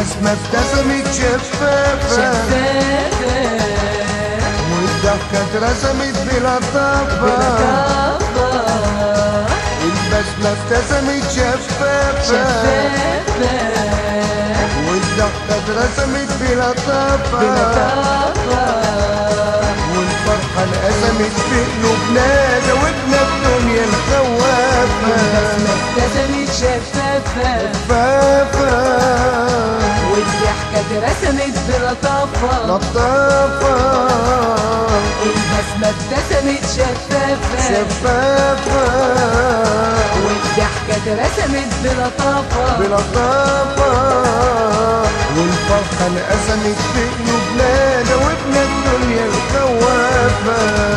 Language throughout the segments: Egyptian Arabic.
البسمة ابتسمت شفافة شفافة والضحكة اترسمت بلطافة بلطافة البسمة ابتسمت شفافة شفافة والضحكة اترسمت بلطافة بلطافة والفرحة انقسمت في قلوبنا دوبنا الدنيا الخوافة ابتسمت شفافة فافة والضحكة اترسمت بلطافة لطافة البسمة ابتسمت شفافة شفافة والضحكة اترسمت بلطافة بلطافة والفرحة انقسمت في قلوبنا دوبنا الدنيا الخوافة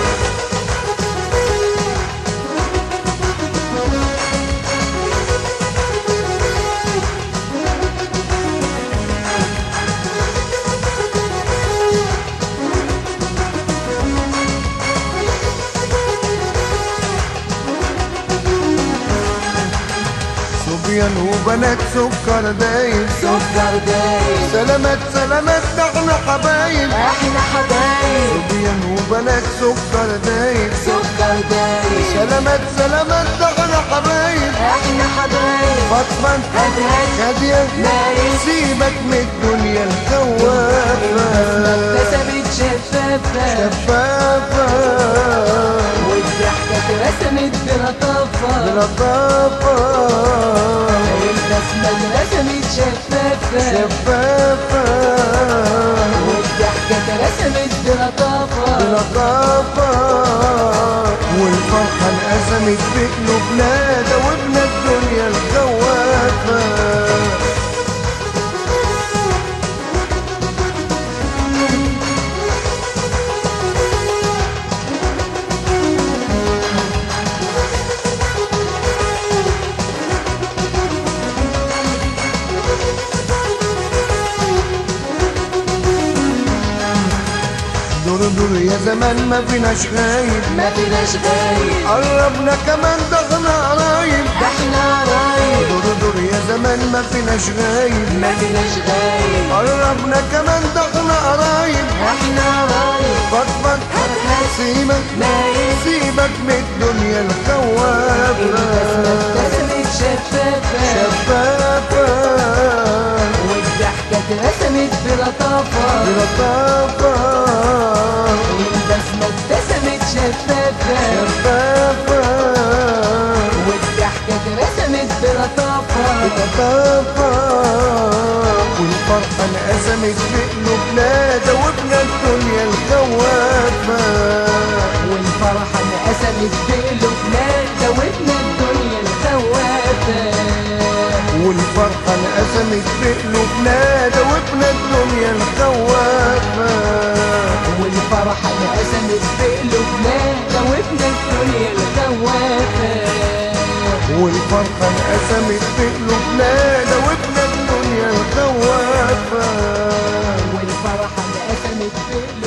صبيان وبنات سكر دايب سكر دايب سلامات سلامات ده احنا حبايب احنا حبايب صبيان وبنات سكر دايب سكر دايب سلامات سلامات ده احنا حبايب احنا حبايب فاطمة هدهد هادية نايم سيبك من الدنيا الخوافة ابتسمت شفافة شفافة والضحكة اترسمت بلطافة بلطافة البسمة اترسمت شفافة شفافة والضحكة اترسمت بلطافة بلطافة والفرحة انقسمت في قلوبنا دوبنا الدنيا الخوافة دور دور يا زمان ما فيناش غايب ما فيناش غايب قربنا كمان دخنا قرايب ده احنا قرايب دور دور يا زمان ما فيناش غايب ما فيناش غايب قربنا كمان دخنا قرايب احنا قرايب فضفض هدهد سيبك نايم سيبك من الدنيا البسمة الخوافة ابتسمت شفافة شفافة والضحكة اترسمت بلطافة بلطافة البسمة ابتسمت شفافة شفافة والضحكة اترسمت بلطافة بلطافة والفرحة انقسمت في قلوبنا دوبنا الدنيا الخوافة والفرحة انقسمت في قلوبنا دوبنا الدنيا الخوافة والفرحة انقسمت في قلوبنا دوبنا الدنيا الخوافة والفرحة انقسمت في قلوبنا دوبنا الدنيا الخوافة والفرحة انقسمت في قلوبنا دوبنا الدنيا الخوافة والفرحة انقسمت في قلوبنا